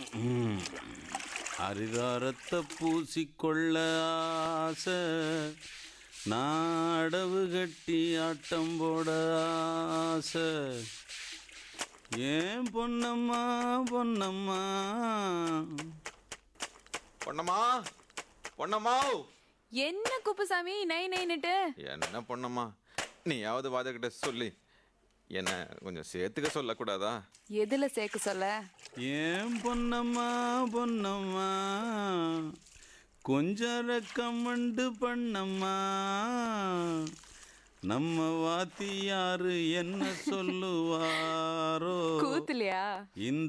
ம். அரிதாரத்தை பூசிக்கொள்ள ஆசை நாடவு கட்டி ஆட்டம் போட ஆசை ஏன் பொன்னம்மா பொன்னம்மா பொன்னம்மா பொன்னம்மா என்ன குப்புசாமி நை நைன்னுட்டு என்ன பொன்னம்மா நீயாவது வாதகிட்ட சொல்லி என்ன கொஞ்சம் சேர்த்துக்க சொல்லக்கூடாதா எதுல சேர்க்க சொல்ல ஏன் பொன்னம்மா பொன்னம்மா கொஞ்சம் ரக்கமண்டு பண்ணம்மா நம்ம வாத்தியாரு என்ன சொல்லுவாரோ கூத்துலையா இந்த